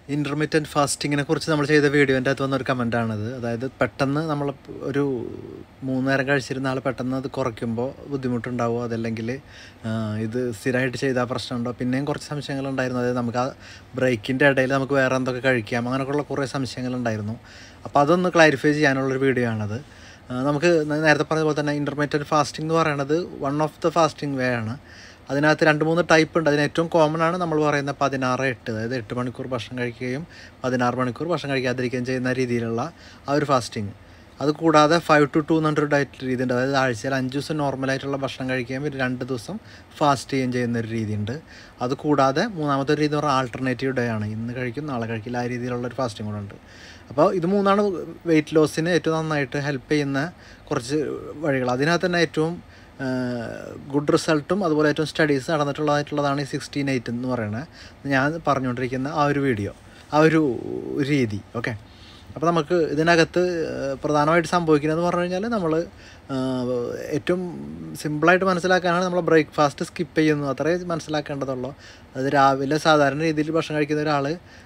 intermediate ഫാസ്റ്റിങ്ങിനെ കുറിച്ച് നമ്മൾ ചെയ്ത വീഡിയോൻ്റെ അകത്ത് വന്നൊരു കമൻറ്റാണിത് അതായത് പെട്ടെന്ന് നമ്മൾ ഒരു മൂന്ന് നേരം കഴിച്ചിരുന്ന ആൾ പെട്ടെന്ന് അത് കുറയ്ക്കുമ്പോൾ ബുദ്ധിമുട്ടുണ്ടാവുമോ അതല്ലെങ്കിൽ ആ, ഇത് സ്ഥിരമായിട്ട് ചെയ്താൽ പ്രശ്നമുണ്ടോ പിന്നെയും കുറച്ച് സംശയങ്ങളുണ്ടായിരുന്നു അതായത് നമുക്ക് ആ ബ്രേക്കിൻ്റെ ഇടയിൽ നമുക്ക് വേറെ എന്തൊക്കെ കഴിക്കാം അങ്ങനെയൊക്കെയുള്ള കുറേ സംശയങ്ങളുണ്ടായിരുന്നു അപ്പോൾ അതൊന്ന് ക്ലാരിഫൈ ചെയ്യാനുള്ളൊരു വീഡിയോ ആണത് ആ, നമുക്ക് ന- നേരത്തെ പറഞ്ഞ പോലെ തന്നെ ഇൻ്റർമീഡിയറ്റ് ഫാസ്റ്റിംഗ് എന്ന് പറയുന്നത് one of the fasting way ആണ് അതിനകത്ത് രണ്ട് മൂന്ന് ടൈപ്പ് ഉണ്ട് അതിന് ഏറ്റവും കോമൺ ആണ് നമ്മൾ പറയുന്ന പതിനാറ് എട്ട് അതായത് എട്ട് മണിക്കൂർ ഭക്ഷണം കഴിക്കുകയും പതിനാറ് മണിക്കൂർ ഭക്ഷണം കഴിക്കാതിരിക്കുകയും ചെയ്യുന്ന രീതിയിലുള്ള ആ ഒരു ഫാസ്റ്റിംഗ് അത് കൂടാതെ five two two hundred diet രീതി ഉണ്ട് അതായത് ആഴ്ചയിൽ അഞ്ച് ദിവസം നോർമലായിട്ടുള്ള ഭക്ഷണം കഴിക്കുകയും പിന്നെ രണ്ട് ദിവസം ഫാസ്റ്റ് ചെയ്യുകയും ചെയ്യുന്ന ഒരു രീതിയുണ്ട് അത് കൂടാതെ മൂന്നാമത്തെ ഒരു രീതി എന്ന് പറഞ്ഞാൽ ആൾട്ടർനേറ്റീവ് ഡേ ആണ് ഇന്ന് കഴിക്കും നാളെ കഴിക്കില്ല ആ രീതിയിലുള്ള ഒരു ഫാസ്റ്റിംഗ് കൂടെ ഉണ്ട് അപ്പോൾ ഇത് മൂന്നാണ് വെയിറ്റ് ലോസിന് ഏറ്റവും നന്നായിട്ട് ഹെൽപ്പ് ചെയ്യുന്ന കുറച്ച് വഴികൾ അതിനകത്ത് തന്നെ ഏറ്റവും ഗുഡ് റിസൾട്ടും അതുപോലെ ഏറ്റവും സ്റ്റഡീസ് നടന്നിട്ടുള്ളതായിട്ടുള്ളതാണ് ഈ സിക്സ്റ്റീൻ എയ്റ്റ് എന്ന് പറയുന്നത് ഞാൻ പറഞ്ഞുകൊണ്ടിരിക്കുന്ന ആ ഒരു വീഡിയോ ആ ഒരു രീതി ഓക്കെ അപ്പോൾ നമുക്ക് ഇതിനകത്ത് ഏഹ്, പ്രധാനമായിട്ട് സംഭവിക്കുന്നതെന്ന് പറഞ്ഞു കഴിഞ്ഞാൽ നമ്മൾ ഏറ്റവും സിമ്പിളായിട്ട് മനസ്സിലാക്കാനാണ് നമ്മൾ ബ്രേക്ക്ഫാസ്റ്റ് സ്കിപ്പ് ചെയ്യുന്നു അത്രേ മനസ്സിലാക്കേണ്ടതുള്ളൂ അത് രാവിലെ സാധാരണ രീതിയിൽ ഭക്ഷണം കഴിക്കുന്ന ഒരാൾ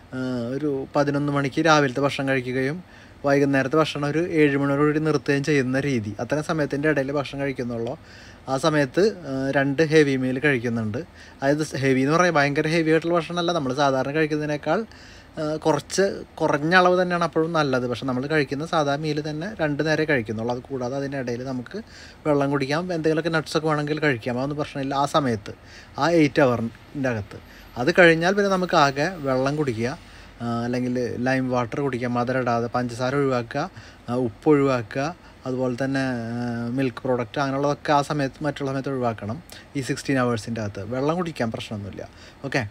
ഒരു പതിനൊന്ന് മണിക്ക് രാവിലത്തെ ഭക്ഷണം കഴിക്കുകയും വൈകുന്നേരത്തെ ഭക്ഷണം ഒരു ഏഴ് മണിയോടുകൂടി നിർത്തുകയും ചെയ്യുന്ന രീതി അത്തരം സമയത്തിൻ്റെ ഇടയിൽ ഭക്ഷണം കഴിക്കുന്നുള്ളൂ ആ സമയത്ത് ആ, രണ്ട് ഹെവി മീൽ കഴിക്കുന്നുണ്ട് അതായത് ഹെവി എന്ന് പറഞ്ഞാൽ ഭയങ്കര ഹെവി ആയിട്ടുള്ള ഭക്ഷണമല്ല നമ്മൾ സാധാരണ കഴിക്കുന്നതിനേക്കാൾ ആ, കുറച്ച് കുറഞ്ഞ അളവ് തന്നെയാണ് അപ്പോഴും നല്ലത് പക്ഷെ നമ്മൾ കഴിക്കുന്ന സാധാ മീൽ തന്നെ രണ്ട് നേരെ കഴിക്കുന്നുള്ളൂ അത് കൂടാതെ അതിൻ്റെ ഇടയിൽ നമുക്ക് വെള്ളം കുടിക്കാം എന്തെങ്കിലുമൊക്കെ നട്ട്സൊക്കെ വേണമെങ്കിൽ കഴിക്കാം അതൊന്നും പ്രശ്നമില്ല ആ സമയത്ത് ആ എയ്റ്റ് അവറിൻ്റെ അകത്ത് അത് കഴിഞ്ഞാൽ പിന്നെ നമുക്ക് ആകെ വെള്ളം കുടിക്കുക ആ, അല്ലെങ്കിൽ ലൈം വാട്ടർ കുടിക്കുക മധുരം ഇടാതെ പഞ്ചസാര ഒഴിവാക്കുക ആ, ഉപ്പ് ഒഴിവാക്കുക അതുപോലെ തന്നെ മിൽക്ക് പ്രോഡക്റ്റ് അങ്ങനെയുള്ളതൊക്കെ ആ സമയത്ത് മറ്റുള്ള സമയത്ത് ഒഴിവാക്കണം ഈ സിക്സ്റ്റീൻ അവേഴ്സിൻ്റെ അകത്ത് വെള്ളം കുടിക്കാൻ പ്രശ്നമൊന്നുമില്ല ഓക്കെ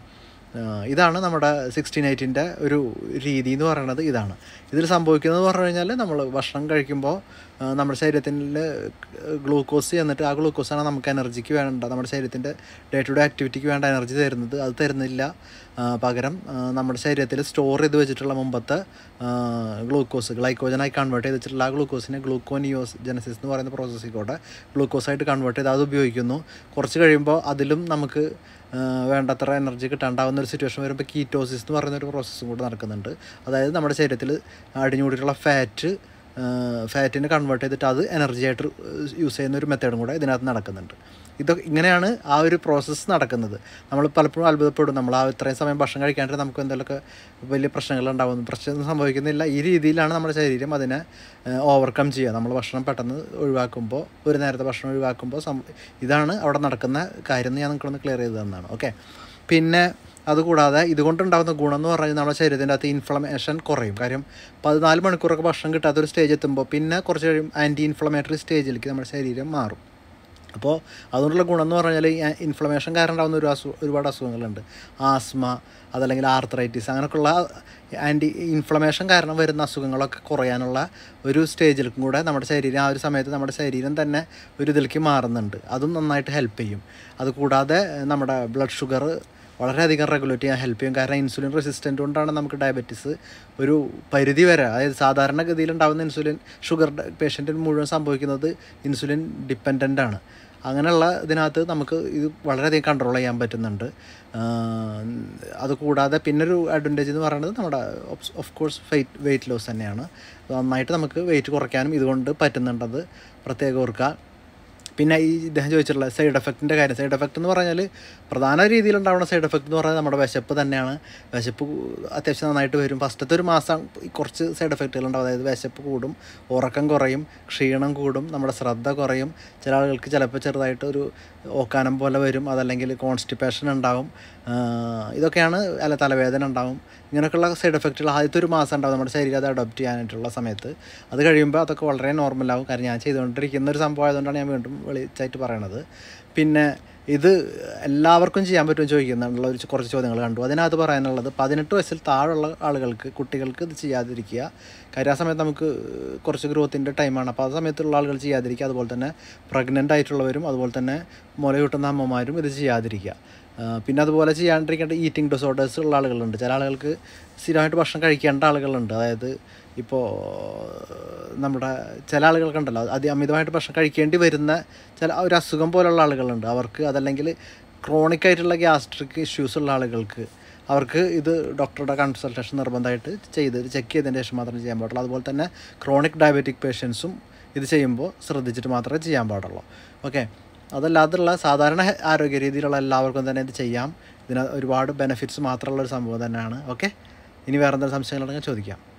ഇതാണ് നമ്മുടെ സിക്സ്റ്റീൻ എയ്റ്റിൻ്റെ ഒരു രീതി എന്ന് പറയുന്നത് ഇതാണ് ഇതിൽ സംഭവിക്കുന്നത് പറഞ്ഞു കഴിഞ്ഞാൽ നമ്മൾ ഭക്ഷണം കഴിക്കുമ്പോൾ ആ, നമ്മുടെ ശരീരത്തിൽ ഗ്ലൂക്കോസ് എന്നിട്ട് ആ ഗ്ലൂക്കോസാണ് നമുക്ക് എനർജിക്ക് വേണ്ട നമ്മുടെ ശരീരത്തിൻ്റെ ഡേ ടു ഡേ ആക്ടിവിറ്റിക്ക് വേണ്ട എനർജി തരുന്നത് അത് തരുന്നില്ല ആ, പകരം ആ, നമ്മുടെ ശരീരത്തിൽ സ്റ്റോർ ചെയ്ത് വെച്ചിട്ടുള്ള മുമ്പത്തെ ഗ്ലൂക്കോസ് ഗ്ലൈക്കോജനായി കൺവേർട്ട് ചെയ്ത് വെച്ചിട്ടുള്ള ആ ഗ്ലൂക്കോസിനെ ഗ്ലൂക്കോനിയോസ് ജനസിസ് എന്ന് പറയുന്ന പ്രോസസ്സിൽ കൂടെ ഗ്ലൂക്കോസായിട്ട് കൺവേർട്ട് ചെയ്ത് അത് ഉപയോഗിക്കുന്നു കുറച്ച് കഴിയുമ്പോൾ അതിലും നമുക്ക് ആ, വേണ്ടത്ര എനർജി കിട്ടാണ്ടാവുന്ന ഒരു സിറ്റുവേഷൻ വരുമ്പോൾ കീറ്റോസിസ് എന്ന് പറയുന്ന ഒരു പ്രോസസ്സും കൂടെ നടക്കുന്നുണ്ട് അതായത് നമ്മുടെ ശരീരത്തിൽ അടിഞ്ഞുകൂടിയിട്ടുള്ള ഫാറ്റ് ഫാറ്റിനെ കൺവേർട്ട് ചെയ്തിട്ട് അത് എനർജി ആയിട്ട് യൂസ് ചെയ്യുന്ന ഒരു മെത്തേഡും കൂടെ ഇതിനകത്ത് നടക്കുന്നുണ്ട് ഇതൊക്കെ ഇങ്ങനെയാണ് ആ ഒരു പ്രോസസ്സ് നടക്കുന്നത് നമ്മൾ പലപ്പോഴും അത്ഭുതപ്പെടും നമ്മൾ ആ ഇത്രയും സമയം ഭക്ഷണം കഴിക്കാണ്ട് നമുക്ക് എന്തെങ്കിലുമൊക്കെ വലിയ പ്രശ്നങ്ങൾ ഉണ്ടാകുന്നു പ്രശ്നം സംഭവിക്കുന്നില്ല ഈ രീതിയിലാണ് നമ്മുടെ ശരീരം അതിനെ ഓവർകം ചെയ്യുക നമ്മൾ ഭക്ഷണം പെട്ടെന്ന് ഒഴിവാക്കുമ്പോൾ ഒരു നേരത്തെ ഭക്ഷണം ഒഴിവാക്കുമ്പോൾ സം ഇതാണ് അവിടെ നടക്കുന്ന കാര്യം എന്ന് ഞാൻ നിങ്ങൾക്കൊന്ന് ക്ലിയർ ചെയ്ത് തന്നതാണ് ഓക്കെ പിന്നെ അതുകൂടാതെ ഇതുകൊണ്ടുണ്ടാകുന്ന ഗുണം എന്ന് പറഞ്ഞാൽ നമ്മുടെ ശരീരത്തിൻ്റെ അകത്ത് ഇൻഫ്ലമേഷൻ കുറയും കാര്യം പതിനാല് മണിക്കൂറൊക്കെ ഭക്ഷണം കിട്ടാത്തൊരു സ്റ്റേജ് എത്തുമ്പോൾ പിന്നെ കുറച്ച് കഴിയും ആൻറ്റി ഇൻഫ്ലമേറ്ററി സ്റ്റേജിലേക്ക് നമ്മുടെ ശരീരം മാറും അപ്പോൾ അതുകൊണ്ടുള്ള ഗുണം എന്ന് പറഞ്ഞാൽ ഈ ഇൻഫ്ലമേഷൻ കാരണം ഉണ്ടാകുന്ന ഒരു അസു ഒരുപാട് അസുഖങ്ങളുണ്ട് ആസ്മ അതല്ലെങ്കിൽ ആർത്രൈറ്റിസ് അങ്ങനെയൊക്കെയുള്ള ആൻറ്റി ഇൻഫ്ലമേഷൻ കാരണം വരുന്ന അസുഖങ്ങളൊക്കെ കുറയാനുള്ള ഒരു സ്റ്റേജിലേക്കും കൂടെ നമ്മുടെ ശരീരം ആ ഒരു സമയത്ത് നമ്മുടെ ശരീരം തന്നെ ഒരു ഇതിലേക്ക് മാറുന്നുണ്ട് അതും നന്നായിട്ട് ഹെൽപ്പ് ചെയ്യും അതുകൂടാതെ നമ്മുടെ ബ്ലഡ് ഷുഗർ വളരെയധികം റെഗുലേറ്റ് ചെയ്യാൻ ഹെൽപ്പ് ചെയ്യും കാരണം ഇൻസുലിൻ റെസിസ്റ്റൻ്റ് കൊണ്ടാണ് നമുക്ക് ഡയബറ്റീസ് ഒരു പരിധി വരെ അതായത് സാധാരണഗതിയിൽ ഉണ്ടാകുന്ന ഇൻസുലിൻ ഷുഗർ പേഷ്യൻറ്റിന് മുഴുവൻ സംഭവിക്കുന്നത് ഇൻസുലിൻ ഡിപ്പെൻഡൻ്റ് ആണ് അങ്ങനെയുള്ള ഇതിനകത്ത് നമുക്ക് ഇത് വളരെയധികം കൺട്രോൾ ചെയ്യാൻ പറ്റുന്നുണ്ട് ആഹ് അതുകൂടാതെ പിന്നൊരു അഡ്വാൻറ്റേജ് എന്ന് പറയുന്നത് നമ്മുടെ of course weight weight loss തന്നെയാണ് നന്നായിട്ട് നമുക്ക് വെയിറ്റ് കുറയ്ക്കാനും ഇതുകൊണ്ട് പറ്റുന്നുണ്ടത് പ്രത്യേകം ഓർക്കുക പിന്നെ ഈ ഇദ്ദേഹം ചോദിച്ചിട്ടുള്ള സൈഡ് എഫക്റ്റിൻ്റെ കാര്യം സൈഡ് എഫക്റ്റ് എന്ന് പറഞ്ഞാൽ പ്രധാന രീതിയിലുണ്ടാവുന്ന സൈഡ് എഫക്റ്റ് എന്ന് പറയുന്നത് നമ്മുടെ വിശപ്പ് തന്നെയാണ് വിശപ്പ് അത്യാവശ്യം നന്നായിട്ട് വരും ഫസ്റ്റത്തെ ഒരു മാസം ഈ കുറച്ച് സൈഡ് എഫക്റ്റുകൾ ഉണ്ടാവും അതായത് വിശപ്പ് കൂടും ഉറക്കം കുറയും ക്ഷീണം കൂടും നമ്മുടെ ശ്രദ്ധ കുറയും ചില ആളുകൾക്ക് ചിലപ്പോൾ ചെറുതായിട്ട് ഒരു ഓക്കാനം പോലെ വരും അതല്ലെങ്കിൽ കോൺസ്റ്റിപ്പേഷൻ ഉണ്ടാവും ആഹ് ഇതൊക്കെയാണ് അല്ല തലവേദന ഉണ്ടാവും ഇങ്ങനെയൊക്കെയുള്ള സൈഡ് എഫക്റ്റുകൾ ആദ്യത്തെ ഒരു മാസം ഉണ്ടാവും നമ്മുടെ ശരീരം അത് അഡോപ്റ്റ് ചെയ്യാനായിട്ടുള്ള സമയത്ത് അത് കഴിയുമ്പോൾ അതൊക്കെ വളരെ നോർമലാവും കാരണം ഞാൻ ചെയ്തുകൊണ്ടിരിക്കുന്ന ഒരു സംഭവം ആയതുകൊണ്ടാണ് ഞാൻ വീണ്ടും വിളിച്ചായിട്ട് പറയണത് പിന്നെ ഇത് എല്ലാവർക്കും ചെയ്യാൻ പറ്റുമെന്ന് ചോദിക്കുന്നുള്ള ഒരു കുറച്ച് ചോദ്യങ്ങൾ കണ്ടു അതിനകത്ത് പറയാനുള്ളത് പതിനെട്ട് വയസ്സിൽ താഴെയുള്ള ആളുകൾക്ക് കുട്ടികൾക്ക് ഇത് ചെയ്യാതിരിക്കുക കാര്യം ആ സമയത്ത് നമുക്ക് കുറച്ച് ഗ്രോത്തിൻ്റെ ടൈമാണ് അപ്പോൾ ആ സമയത്തുള്ള ആളുകൾ ചെയ്യാതിരിക്കുക അതുപോലെ തന്നെ പ്രഗ്നൻ്റ് ആയിട്ടുള്ളവരും അതുപോലെ തന്നെ മുല കൂട്ടുന്ന അമ്മമാരും ഇത് ചെയ്യാതിരിക്കുക ആ, പിന്നെ അതുപോലെ ചെയ്യാണ്ടിരിക്കേണ്ട ഈറ്റിംഗ് ഡിസോർഡേഴ്സ് ഉള്ള ആളുകളുണ്ട് ചില ആളുകൾക്ക് സ്ഥിരമായിട്ട് ഭക്ഷണം കഴിക്കേണ്ട ആളുകളുണ്ട് അതായത് ഇപ്പോൾ നമ്മുടെ ചില ആളുകൾക്കുണ്ടല്ലോ അതി അമിതമായിട്ട് ഭക്ഷണം കഴിക്കേണ്ടി വരുന്ന ചില ഒരു അസുഖം പോലുള്ള ആളുകളുണ്ട് അവർക്ക് അതല്ലെങ്കിൽ ക്രോണിക് ആയിട്ടുള്ള ഗ്യാസ്ട്രിക് ഇഷ്യൂസ് ഉള്ള ആളുകൾക്ക് അവർക്ക് ഇത് ഡോക്ടറുടെ കൺസൾട്ടേഷൻ നിർബന്ധമായിട്ട് ചെയ്ത് ചെക്ക് ചെയ്തതിന് ശേഷം മാത്രമേ ചെയ്യാൻ പാടുള്ളൂ അതുപോലെ തന്നെ ക്രോണിക് ഡയബറ്റിക് പേഷ്യൻസും ഇത് ചെയ്യുമ്പോൾ ശ്രദ്ധിച്ചിട്ട് മാത്രമേ ചെയ്യാൻ പാടുള്ളൂ ഓക്കെ അതല്ലാതുള്ള സാധാരണ ഹെ- ആരോഗ്യ രീതിയിലുള്ള എല്ലാവർക്കും തന്നെ ഇത് ചെയ്യാം ഇതിന് ഒരുപാട് ബെനിഫിറ്റ്സ് മാത്രമുള്ള ഒരു സംഭവം തന്നെയാണ് ഓക്കെ ഇനി വേറെ എന്തെങ്കിലും സംശയങ്ങളുണ്ടെങ്കിൽ ചോദിക്കാം